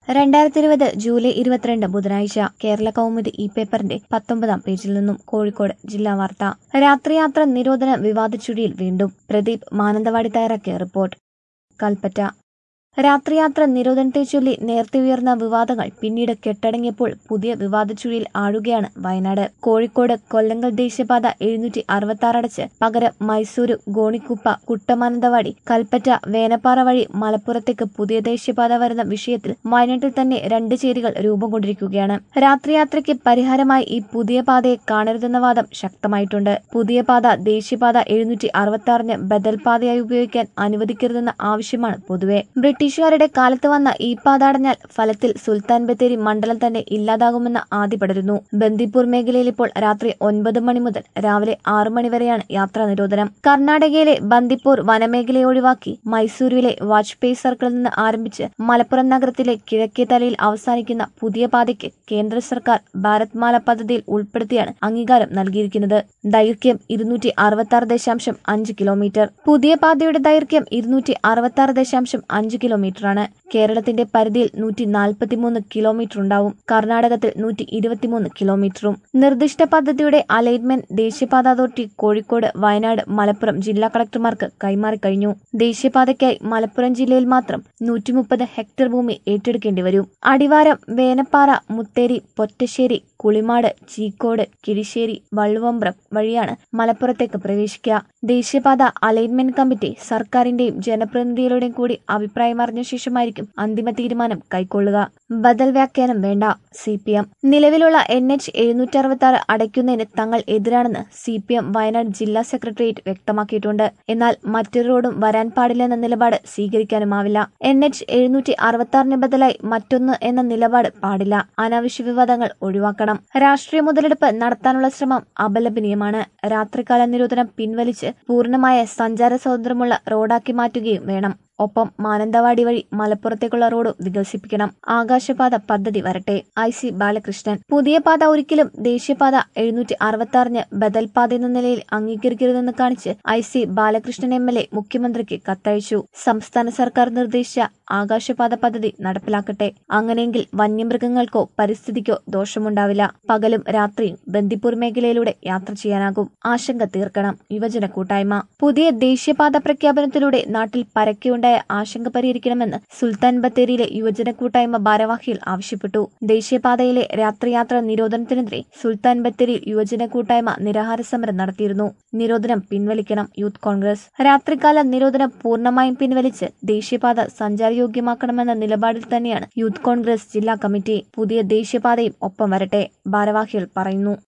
രണ്ടായിരത്തി ഇരുപത് ജൂലൈ ഇരുപത്തിരണ്ട് ബുധനാഴ്ച കേരള കൗമുദി ഈ പേപ്പറിന്റെ പത്തൊമ്പതാം പേജിൽ നിന്നും കോഴിക്കോട് ജില്ലാ വാർത്ത രാത്രിയാത്ര നിരോധന വിവാദ ചുഴിയിൽ വീണ്ടും പ്രദീപ് മാനന്തവാടി തയ്യാറാക്കിയ റിപ്പോർട്ട് കൽപ്പറ്റ രാത്രിയാത്ര നിരോധനത്തെ ചൊല്ലി നേരത്തെ ഉയർന്ന വിവാദങ്ങൾ പിന്നീട് കെട്ടടങ്ങിയപ്പോൾ പുതിയ വിവാദ ചുഴിയിൽ ആഴുകയാണ് വയനാട് കോഴിക്കോട് കൊല്ലങ്കൽ ദേശീയപാത എഴുന്നൂറ്റി അറുപത്തി ആറ് അടച്ച് പകരം മൈസൂരു ഗോണിക്കുപ്പ കുട്ടമാനന്തവാടി കൽപ്പറ്റ വേനപ്പാറ വഴി മലപ്പുറത്തേക്ക് പുതിയ ദേശീയപാത വരുന്ന വിഷയത്തിൽ വയനാട്ടിൽ തന്നെ രണ്ട് ചേരികൾ രൂപം കൊണ്ടിരിക്കുകയാണ് രാത്രിയാത്രയ്ക്ക് പരിഹാരമായി ഈ പുതിയ പാതയെ കാണരുതെന്ന വാദം ശക്തമായിട്ടുണ്ട് പുതിയ പാത ദേശീയപാത എഴുന്നൂറ്റി അറുപത്തി ആറിന് ബദൽ പാതയായി ഉപയോഗിക്കാൻ അനുവദിക്കരുതെന്ന ആവശ്യമാണ് പൊതുവെ ബ്രിട്ടീഷുകാരുടെ കാലത്ത് വന്ന ഈ പാത അടഞ്ഞാൽ ഫലത്തിൽ സുൽത്താൻ ബത്തേരി മണ്ഡലം തന്നെ ഇല്ലാതാകുമെന്ന ആദ്യ പടരുന്നു ബന്ദിപ്പൂർ മേഖലയിൽ ഇപ്പോൾ രാത്രി ഒൻപത് മണി മുതൽ രാവിലെ ആറു മണി വരെയാണ് യാത്രാ നിരോധനം കർണാടകയിലെ ബന്ദിപ്പൂർ വനമേഖലയെ ഒഴിവാക്കി മൈസൂരുവിലെ വാജ്പേയി സർക്കിളിൽ നിന്ന് ആരംഭിച്ച് മലപ്പുറം നഗരത്തിലെ കിഴക്കേ തലയിൽ അവസാനിക്കുന്ന പുതിയ പാതയ്ക്ക് കേന്ദ്ര സർക്കാർ ഭാരത് മാല പദ്ധതിയിൽ ഉൾപ്പെടുത്തിയാണ് അംഗീകാരം നൽകിയിരിക്കുന്നത് ദൈർഘ്യം ഇരുന്നൂറ്റി അറുപത്തി ആറ് ദശാംശം അഞ്ച് കിലോമീറ്റർ പുതിയ പാതയുടെ ദൈർഘ്യം ഇരുന്നൂറ്റി അറുപത്തി ആറ് ദശാംശം അഞ്ച് കിലോമീറ്ററാണ് കേരളത്തിന്റെ പരിധിയിൽ നൂറ്റി നാൽപ്പത്തിമൂന്ന് കിലോമീറ്റർ ഉണ്ടാവും കർണാടകത്തിൽ നൂറ്റി ഇരുപത്തിമൂന്ന് കിലോമീറ്ററും നിർദ്ദിഷ്ട പദ്ധതിയുടെ അലൈൻമെന്റ് ദേശീയപാത അതോറിറ്റി കോഴിക്കോട് വയനാട് മലപ്പുറം ജില്ലാ കളക്ടർമാർക്ക് കൈമാറി കഴിഞ്ഞു ദേശീയപാതയ്ക്കായി മലപ്പുറം ജില്ലയിൽ മാത്രം നൂറ്റി മുപ്പത് ഹെക്ടർ ഭൂമി ഏറ്റെടുക്കേണ്ടി വരും അടിവാരം വേനപ്പാറ മുത്തേരി പൊറ്റശ്ശേരി കുളിമാട് ചീക്കോട് കിഴിശ്ശേരി വള്ളുവമ്പ്രം വഴിയാണ് മലപ്പുറത്തേക്ക് പ്രവേശിക്കുക ദേശീയപാത അലൈൻമെന്റ് കമ്മിറ്റി സർക്കാരിന്റെയും ജനപ്രതിനിധികളുടെയും കൂടി അഭിപ്രായം അറിഞ്ഞ ശേഷമായിരിക്കും അന്തിമ തീരുമാനം കൈക്കൊള്ളുക ബദൽ വ്യാഖ്യാനം വേണ്ട സി പി എം നിലവിലുള്ള എൻ എച്ച് എഴുന്നൂറ്റി അറുപത്തി ആറ് അടയ്ക്കുന്നതിന് തങ്ങൾ എതിരാണെന്ന് സി പി എം വയനാട് ജില്ലാ സെക്രട്ടേറിയറ്റ് വ്യക്തമാക്കിയിട്ടുണ്ട് എന്നാൽ മറ്റൊരു റോഡും വരാൻ പാടില്ലെന്ന നിലപാട് സ്വീകരിക്കാനുമാവില്ല എൻ എച്ച് എഴുന്നൂറ്റി അറുപത്തി ആറിന് ബദലായി മറ്റൊന്ന് എന്ന നിലപാട് പാടില്ല അനാവശ്യ വിവാദങ്ങൾ ഒഴിവാക്കണം രാഷ്ട്രീയ മുതലെടുപ്പ് നടത്താനുള്ള ശ്രമം അപലപനീയമാണ് രാത്രികാല നിരോധനം പിൻവലിച്ച് പൂർണ്ണമായ സഞ്ചാര സ്വാതന്ത്ര്യമുള്ള റോഡാക്കി മാറ്റുകയും വേണം ഒപ്പം മാനന്തവാടി വഴി മലപ്പുറത്തേക്കുള്ള റോഡ് വികസിപ്പിക്കണം ആകാശപാത പദ്ധതി വരട്ടെ ഐ സി ബാലകൃഷ്ണൻ പുതിയ പാത ഒരിക്കലും ദേശീയപാത എഴുന്നൂറ്റി അറുപത്തി ആറിന് ബദൽ പാത എന്ന നിലയിൽ അംഗീകരിക്കരുതെന്ന് കാണിച്ച് I C Balakrishnan M L A മുഖ്യമന്ത്രിക്ക് കത്തയച്ചു സംസ്ഥാന സർക്കാർ നിർദ്ദേശിച്ച ആകാശപാത പദ്ധതി നടപ്പിലാക്കട്ടെ അങ്ങനെയെങ്കിൽ വന്യമൃഗങ്ങൾക്കോ പരിസ്ഥിതിക്കോ ദോഷമുണ്ടാവില്ല പകലും രാത്രിയും ബന്ദിപ്പൂർ മേഖലയിലൂടെ യാത്ര ചെയ്യാനാകും ആശങ്ക തീർക്കണം യുവജന കൂട്ടായ്മ പുതിയ ദേശീയപാത പ്രഖ്യാപനത്തിലൂടെ നാട്ടിൽ പരക്കെയുണ്ടായ ആശങ്ക പരിഹരിക്കണമെന്ന് സുൽത്താൻ ബത്തേരിയിലെ യുവജന കൂട്ടായ്മ ഭാരവാഹികൾ ആവശ്യപ്പെട്ടു ദേശീയപാതയിലെ രാത്രിയാത്ര നിരോധനത്തിനെതിരെ സുൽത്താൻ ബത്തേരിയിൽ യുവജന കൂട്ടായ്മ നിരാഹാര സമരം നടത്തിയിരുന്നു നിരോധനം പിൻവലിക്കണം യൂത്ത് കോൺഗ്രസ് രാത്രികാല നിരോധനം പൂർണ്ണമായും പിൻവലിച്ച് ദേശീയപാത സഞ്ചാരയോഗ്യമാക്കണമെന്ന നിലപാടിൽ തന്നെയാണ് യൂത്ത് കോൺഗ്രസ് ജില്ലാ കമ്മിറ്റി പുതിയ ദേശീയപാതയും ഒപ്പം വരട്ടെ ഭാരവാഹികൾ പറയുന്നു